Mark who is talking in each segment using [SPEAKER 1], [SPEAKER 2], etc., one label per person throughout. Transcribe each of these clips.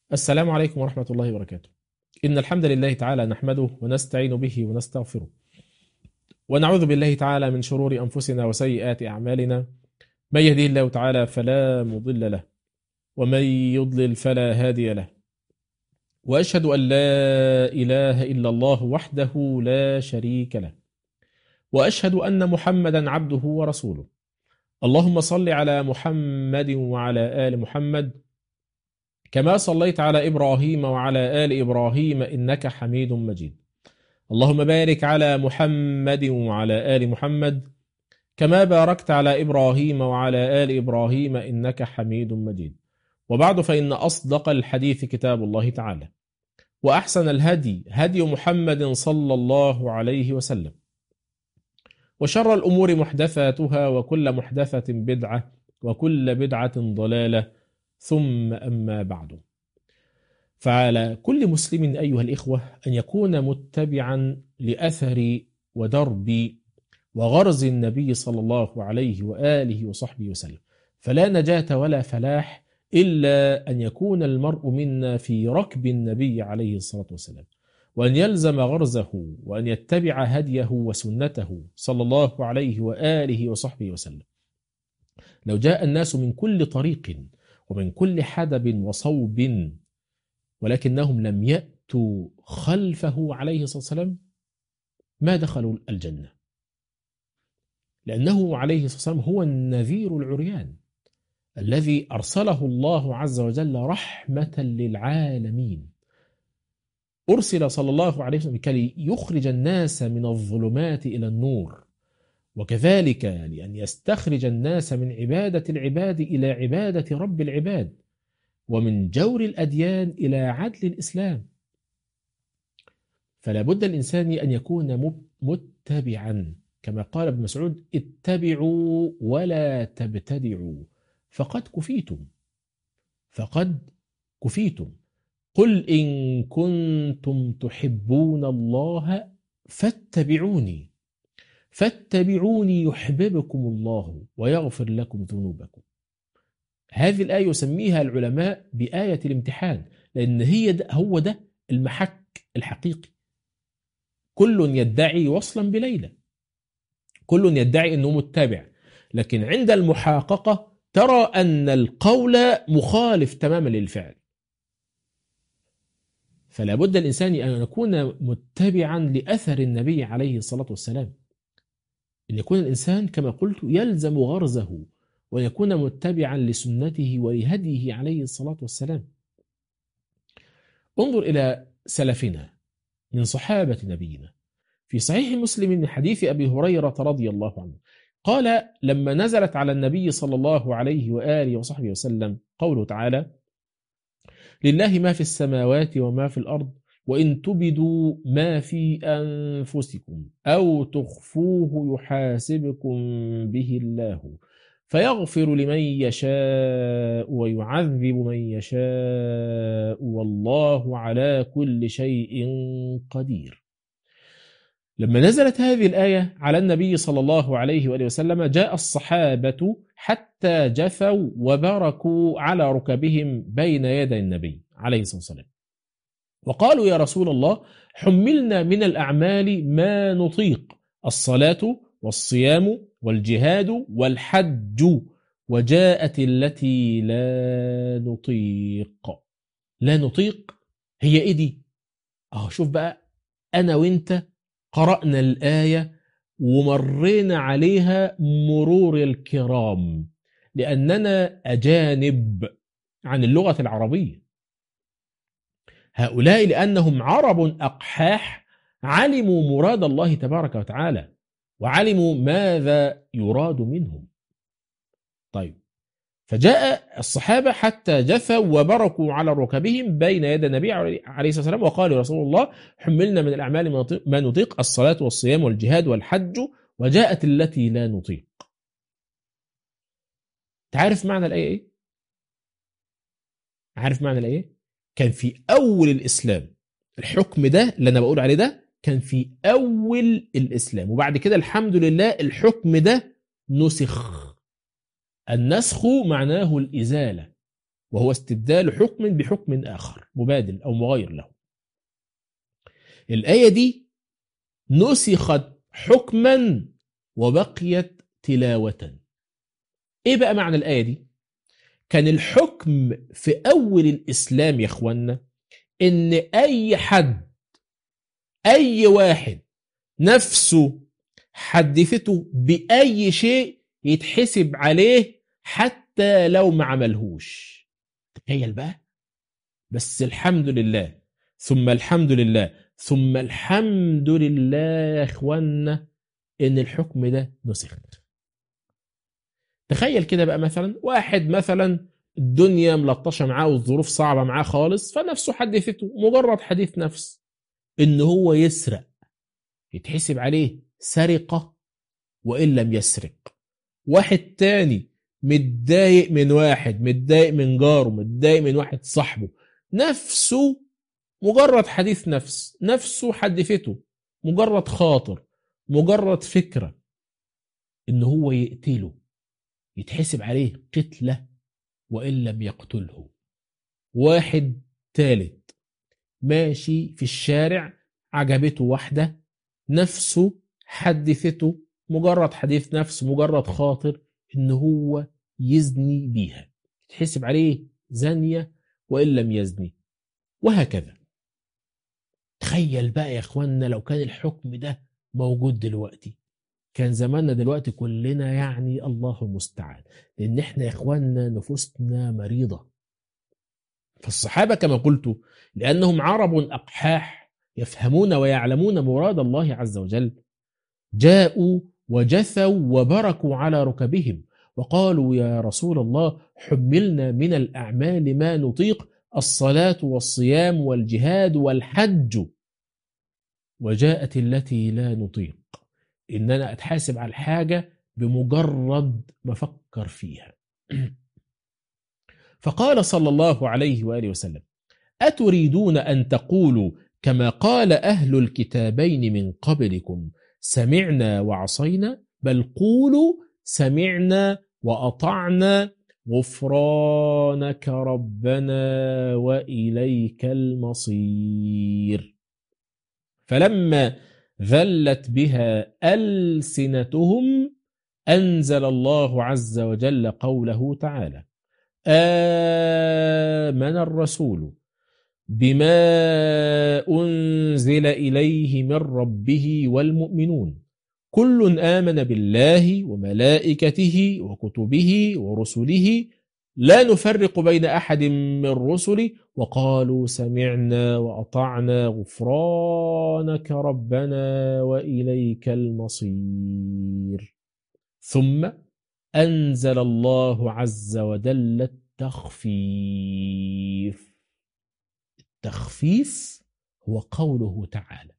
[SPEAKER 1] السلام عليكم ورحمة الله وبركاته إن الحمد لله تعالى نحمده ونستعين به ونستغفره ونعوذ بالله تعالى من شرور أنفسنا وسيئات أعمالنا من يهديه الله تعالى فلا مضل له ومن يضلل فلا هادي له وأشهد أن لا إله إلا الله وحده لا شريك له وأشهد أن محمدا عبده ورسوله اللهم صل على محمد وعلى آل محمد كما صليت على إبراهيم وعلى آل إبراهيم إنك حميد مجيد اللهم بارك على محمد وعلى آل محمد كما باركت على إبراهيم وعلى آل إبراهيم إنك حميد مجيد وبعد فإن أصدق الحديث كتاب الله تعالى وأحسن الهدي هدي محمد صلى الله عليه وسلم وشر الأمور محدثاتها وكل محدثة بدعة وكل بدعة ضلالة ثم أما بعد فعلى كل مسلم أيها الإخوة أن يكون متبعا لأثر ودرب وغرز النبي صلى الله عليه وآله وصحبه وسلم فلا نجاة ولا فلاح إلا أن يكون المرء منا في ركب النبي عليه الصلاة والسلام وأن يلزم غرزه وأن يتبع هديه وسنته صلى الله عليه وآله وصحبه وسلم لو جاء الناس من كل طريق ومن كل حدب وصوب ولكنهم لم يأتوا خلفه عليه الصلاة والسلام ما دخلوا الجنة لأنه عليه الصلاة والسلام هو النذير العريان الذي أرسله الله عز وجل رحمة للعالمين أرسل صلى الله عليه وسلم كي يخرج الناس من الظلمات إلى النور وكذلك لأن يستخرج الناس من عبادة العباد إلى عبادة رب العباد ومن جور الأديان إلى عدل الإسلام فلا بد الإنسان أن يكون متبعا كما قال ابن مسعود اتبعوا ولا تبتدعوا فقد كفيتم فقد كفيتم قل إن كنتم تحبون الله فاتبعوني فاتبعوني يحببكم الله ويغفر لكم ذنوبكم هذه الآية يسميها العلماء بآية الامتحان لأن هي ده هو ده المحك الحقيقي كل يدعي وصلا بليلى كل يدعي أنه متبع لكن عند المحاققة ترى أن القول مخالف تماما للفعل فلا بد الإنسان أن يكون متبعا لأثر النبي عليه الصلاة والسلام أن يكون الإنسان كما قلت يلزم غرزه ويكون متبعا لسنته ولهديه عليه الصلاة والسلام انظر إلى سلفنا من صحابة نبينا في صحيح مسلم من حديث أبي هريرة رضي الله عنه قال لما نزلت على النبي صلى الله عليه وآله وصحبه وسلم قوله تعالى لله ما في السماوات وما في الأرض وإن تبدوا ما في أنفسكم أو تخفوه يحاسبكم به الله فيغفر لمن يشاء ويعذب من يشاء والله على كل شيء قدير لما نزلت هذه الآية على النبي صلى الله عليه وآله وسلم جاء الصحابة حتى جثوا وبركوا على ركبهم بين يدي النبي عليه الصلاة والسلام وقالوا يا رسول الله حملنا من الأعمال ما نطيق الصلاة والصيام والجهاد والحج وجاءت التي لا نطيق لا نطيق هي ايه دي اه شوف بقى انا وانت قرأنا الآية ومرينا عليها مرور الكرام لأننا أجانب عن اللغة العربية هؤلاء لأنهم عرب أقحاح علموا مراد الله تبارك وتعالى وعلموا ماذا يراد منهم طيب فجاء الصحابة حتى جثوا وبركوا على ركبهم بين يدي النبي عليه الصلاة والسلام وقالوا يا رسول الله حملنا من الأعمال ما نطيق الصلاة والصيام والجهاد والحج وجاءت التي لا نطيق تعرف معنى الآية إيه؟ عارف معنى الآية؟ كان في أول الإسلام الحكم ده اللي أنا بقول عليه ده كان في أول الإسلام وبعد كده الحمد لله الحكم ده نسخ النسخ معناه الإزالة وهو استبدال حكم بحكم آخر مبادل أو مغاير له الآية دي نسخت حكما وبقيت تلاوة ايه بقى معنى الآية دي كان الحكم في أول الإسلام يا اخوانا إن أي حد أي واحد نفسه حدثته بأي شيء يتحسب عليه حتى لو ما عملهوش تخيل بقى بس الحمد لله ثم الحمد لله ثم الحمد لله يا اخوانا ان الحكم ده نسخ تخيل كده بقى مثلا واحد مثلا الدنيا ملطشه معاه والظروف صعبه معاه خالص فنفسه حدثته مجرد حديث نفس ان هو يسرق يتحسب عليه سرقه وان لم يسرق واحد تاني متضايق من واحد متضايق من جاره متضايق من واحد صاحبه نفسه مجرد حديث نفس نفسه حدثته مجرد خاطر مجرد فكرة ان هو يقتله يتحسب عليه قتلة وإن لم يقتله واحد ثالث ماشي في الشارع عجبته واحدة نفسه حدثته مجرد حديث نفس مجرد خاطر ان هو يزني بيها يتحسب عليه زانية وإن لم يزني وهكذا تخيل بقى يا اخوانا لو كان الحكم ده موجود دلوقتي كان زماننا دلوقتي كلنا يعني الله المستعان لان احنا يا اخوانا نفوسنا مريضه فالصحابه كما قلت لانهم عرب اقحاح يفهمون ويعلمون مراد الله عز وجل جاءوا وجثوا وبركوا على ركبهم وقالوا يا رسول الله حملنا من الاعمال ما نطيق الصلاه والصيام والجهاد والحج وجاءت التي لا نطيق ان انا اتحاسب على الحاجه بمجرد ما افكر فيها فقال صلى الله عليه واله وسلم اتريدون ان تقولوا كما قال اهل الكتابين من قبلكم سمعنا وعصينا بل قولوا سمعنا واطعنا غفرانك ربنا واليك المصير فلما ذلت بها ألسنتهم أنزل الله عز وجل قوله تعالى آمن الرسول بما أنزل إليه من ربه والمؤمنون كل آمن بالله وملائكته وكتبه ورسله لا نفرق بين احد من رسله وقالوا سمعنا واطعنا غفرانك ربنا واليك المصير ثم انزل الله عز وجل التخفيف التخفيف هو قوله تعالى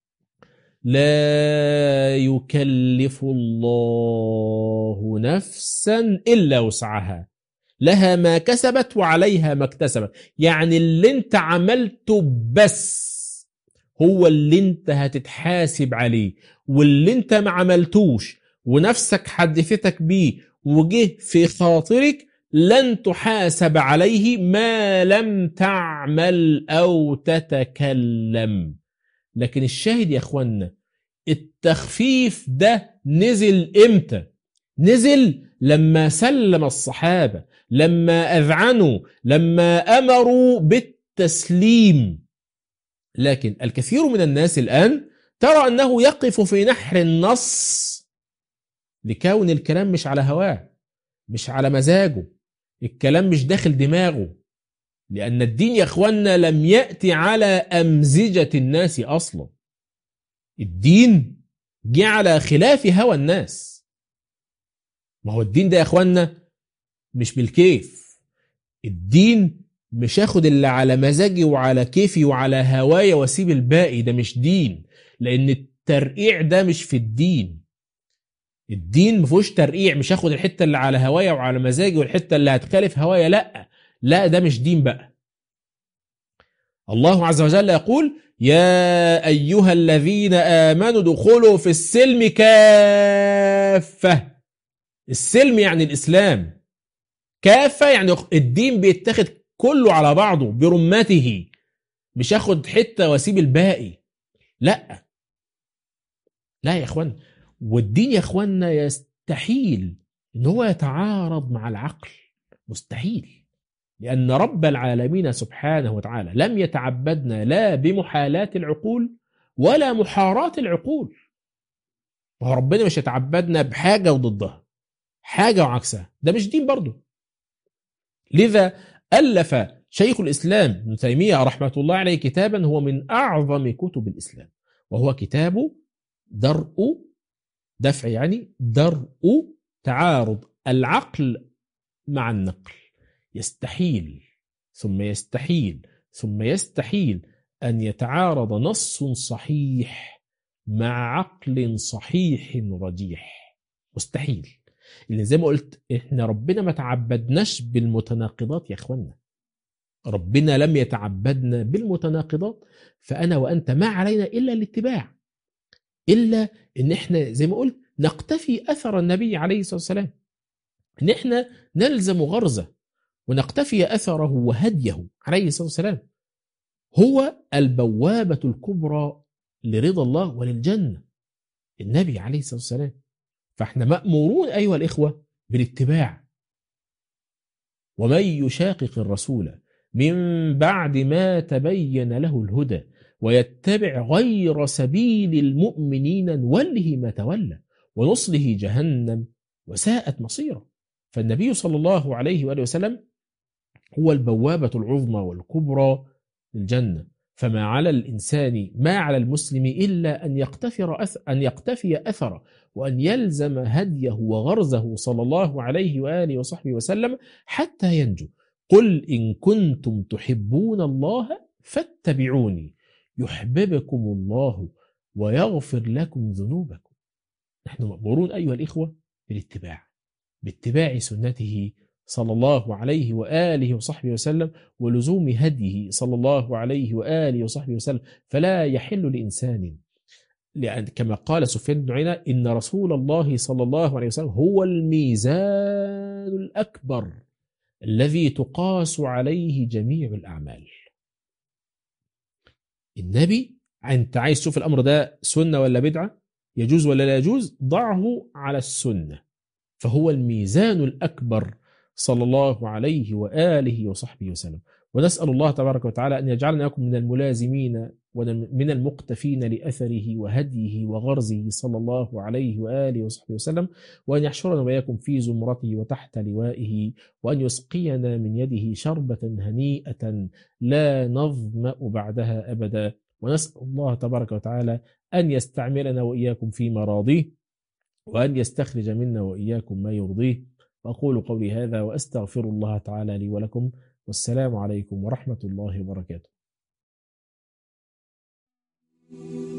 [SPEAKER 1] لا يكلف الله نفسا الا وسعها لها ما كسبت وعليها ما اكتسبت يعني اللي انت عملته بس هو اللي انت هتتحاسب عليه واللي انت ما عملتوش ونفسك حدثتك بيه وجه في خاطرك لن تحاسب عليه ما لم تعمل او تتكلم لكن الشاهد يا اخوانا التخفيف ده نزل امتى نزل لما سلم الصحابه لما اذعنوا لما امروا بالتسليم لكن الكثير من الناس الان ترى انه يقف في نحر النص لكون الكلام مش على هواه مش على مزاجه الكلام مش داخل دماغه لأن الدين يا أخوانا لم يأتي على أمزجة الناس أصلا الدين جه على خلاف هوى الناس ما هو الدين ده يا أخوانا مش بالكيف الدين مش هاخد اللي على مزاجي وعلى كيفي وعلى هوايا واسيب الباقي ده مش دين لان الترقيع ده مش في الدين الدين ما فيهوش ترقيع مش هاخد الحته اللي على هوايا وعلى مزاجي والحته اللي هتخالف هوايا لا لا ده مش دين بقى الله عز وجل يقول يا ايها الذين امنوا ادخلوا في السلم كافه السلم يعني الاسلام كافة يعني الدين بيتاخد كله على بعضه برمته مش اخد حتة واسيب الباقي لا لا يا اخوان والدين يا اخوانا يستحيل ان هو يتعارض مع العقل مستحيل لان رب العالمين سبحانه وتعالى لم يتعبدنا لا بمحالات العقول ولا محارات العقول وهو ربنا مش يتعبدنا بحاجة وضدها حاجة وعكسها ده مش دين برضه لذا ألف شيخ الإسلام ابن تيمية رحمة الله عليه كتابا هو من أعظم كتب الإسلام وهو كتاب درء دفع يعني درء تعارض العقل مع النقل يستحيل ثم يستحيل ثم يستحيل أن يتعارض نص صحيح مع عقل صحيح رجيح مستحيل اللي زي ما قلت احنا ربنا ما تعبدناش بالمتناقضات يا اخوانا ربنا لم يتعبدنا بالمتناقضات فانا وانت ما علينا الا الاتباع الا ان احنا زي ما قلت نقتفي اثر النبي عليه الصلاه والسلام ان احنا نلزم غرزه ونقتفي اثره وهديه عليه الصلاه والسلام هو البوابه الكبرى لرضا الله وللجنه النبي عليه الصلاه والسلام فاحنا مامورون ايها الاخوه بالاتباع ومن يشاقق الرسول من بعد ما تبين له الهدى ويتبع غير سبيل المؤمنين نوله ما تولى ونصله جهنم وساءت مصيره فالنبي صلى الله عليه واله وسلم هو البوابه العظمى والكبرى للجنه فما على الانسان ما على المسلم الا ان يقتفر ان يقتفي اثره وان يلزم هديه وغرزه صلى الله عليه واله وصحبه وسلم حتى ينجو قل ان كنتم تحبون الله فاتبعوني يحببكم الله ويغفر لكم ذنوبكم نحن مأمورون أيها الإخوة بالاتباع باتباع سنته صلى الله عليه وآله وصحبه وسلم ولزوم هديه صلى الله عليه وآله وصحبه وسلم فلا يحل لإنسان لأن كما قال سفيان بن عيينة إن رسول الله صلى الله عليه وسلم هو الميزان الأكبر الذي تقاس عليه جميع الأعمال النبي انت عايز تشوف الامر ده سنه ولا بدعه يجوز ولا لا يجوز ضعه على السنه فهو الميزان الاكبر صلى الله عليه واله وصحبه وسلم ونسال الله تبارك وتعالى ان يجعلنا لكم من الملازمين ومن المقتفين لاثره وهديه وغرزه صلى الله عليه واله وصحبه وسلم وان يحشرنا واياكم في زمرته وتحت لوائه وان يسقينا من يده شربه هنيئه لا نظما بعدها ابدا ونسال الله تبارك وتعالى ان يستعملنا واياكم في مراضيه وان يستخرج منا واياكم ما يرضيه واقول قولي هذا واستغفر الله تعالى لي ولكم والسلام عليكم ورحمه الله وبركاته Thank you.